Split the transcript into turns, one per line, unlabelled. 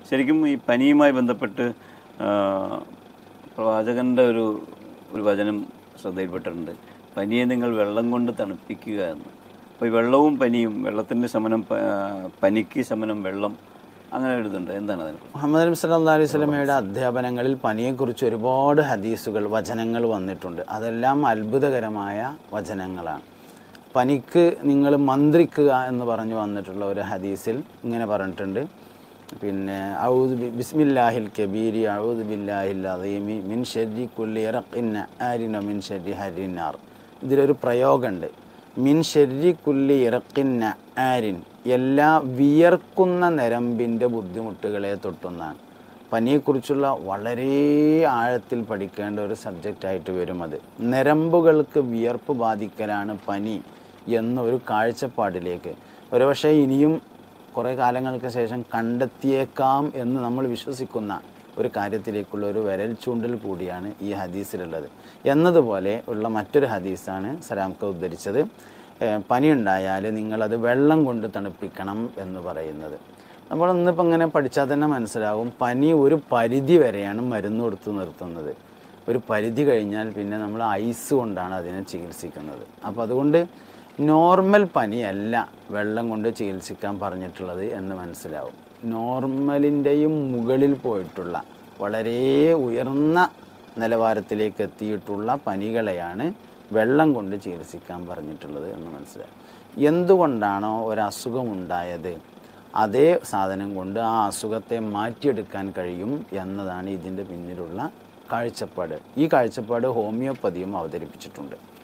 ശരിക്കും ഈ പനിയുമായി ബന്ധപ്പെട്ട് ആ, പ്രവാചകന്റെ ഒരു ഒരു വചനം ശ്രദ്ധയിൽപ്പെട്ടിട്ടുണ്ട് പനിയെ നിങ്ങൾ വെള്ളം കൊണ്ട് തണുപ്പിക്കുക എന്ന് അപ്പോൾ ഈ വെള്ളവും പനിയും വെള്ളത്തിൻ്റെ ശമനം പ- ആ, പനിക്ക് ശമനം വെള്ളം അങ്ങനെ എഴുതുന്നുണ്ട് എന്താണ് അതിനെ
മുഹമ്മദ് നബി സല്ലല്ലാഹു അലൈഹി സ്വലമയുടെ അധ്യാപനങ്ങളിൽ പനിയെക്കുറിച്ച് ഒരുപാട് ഹദീസുകൾ വചനങ്ങൾ വന്നിട്ടുണ്ട് അതെല്ലാം അത്ഭുതകരമായ വചനങ്ങളാണ് പനിക്ക് നിങ്ങൾ മന്ത്രിക്കുക എന്ന് പറഞ്ഞു വന്നിട്ടുള്ള ഒരു ഹദീസിൽ ഇങ്ങനെ പറഞ്ഞിട്ടുണ്ട് പിന്നെ ഔദ് ബി- ബിസ്മില്ലാഹിൽ കബീരി ഔദ് ബില്ലാഹിൽ അദീമി മിൻ ഷെരി കുല്ലി ഇറക്കിന്ന ആരിന മിൻ ഷെരി ഹരിനാർ ഇതിലൊരു പ്രയോഗമുണ്ട് മിൻ ഷെരി കുല്ലി ഇറക്കിന്ന ആരിൻ എല്ലാ വിയർക്കുന്ന നരമ്പിൻ്റെ ബുദ്ധിമുട്ടുകളെ തൊട്ടുന്നാണ് പനിയെക്കുറിച്ചുള്ള വളരെ ആഴത്തിൽ പഠിക്കേണ്ട ഒരു സബ്ജക്റ്റായിട്ട് വരും അത് നരമ്പുകൾക്ക് വിയർപ്പ് ബാധിക്കലാണ് പനി എന്നൊരു കാഴ്ചപ്പാടിലേക്ക് ഒരുപക്ഷെ ഇനിയും കുറേ കാലങ്ങൾക്ക് ശേഷം കണ്ടെത്തിയേക്കാം എന്ന് നമ്മൾ വിശ്വസിക്കുന്ന ഒരു കാര്യത്തിലേക്കുള്ള ഒരു വിരൽ ചൂണ്ടൽ കൂടിയാണ് ഈ ഹദീസിലുള്ളത് എന്നതുപോലെ ഉള്ള മറ്റൊരു ഹദീസാണ് സലാംക്ക ഉദ്ധരിച്ചത് ഏഹ് പനി ഉണ്ടായാൽ നിങ്ങളത് വെള്ളം കൊണ്ട് തണുപ്പിക്കണം എന്ന് പറയുന്നത് നമ്മൾ ഇന്നിപ്പോൾ ഇങ്ങനെ പഠിച്ചാൽ തന്നെ മനസ്സിലാവും പനി ഒരു പരിധി വരെയാണ് മരുന്ന് കൊടുത്ത് നിർത്തുന്നത് ഒരു പരിധി കഴിഞ്ഞാൽ പിന്നെ നമ്മൾ ഐസ് കൊണ്ടാണ് അതിനെ ചികിത്സിക്കുന്നത് അപ്പോൾ അതുകൊണ്ട് നോർമൽ പനിയല്ല വെള്ളം കൊണ്ട് ചികിത്സിക്കാൻ പറഞ്ഞിട്ടുള്ളത് എന്ന് മനസ്സിലാവും നോർമലിൻ്റെയും മുകളിൽ പോയിട്ടുള്ള വളരെ ഉയർന്ന നിലവാരത്തിലേക്ക് എത്തിയിട്ടുള്ള പനികളെയാണ് വെള്ളം കൊണ്ട് ചികിത്സിക്കാൻ പറഞ്ഞിട്ടുള്ളത് എന്ന് മനസ്സിലാവും എന്തുകൊണ്ടാണോ ഒരസുഖമുണ്ടായത് അതേ സാധനം കൊണ്ട് ആ അസുഖത്തെ മാറ്റിയെടുക്കാൻ കഴിയും എന്നതാണ് ഇതിൻ്റെ പിന്നിലുള്ള കാഴ്ചപ്പാട് ഈ കാഴ്ചപ്പാട് ഹോമിയോപ്പതിയും അവതരിപ്പിച്ചിട്ടുണ്ട്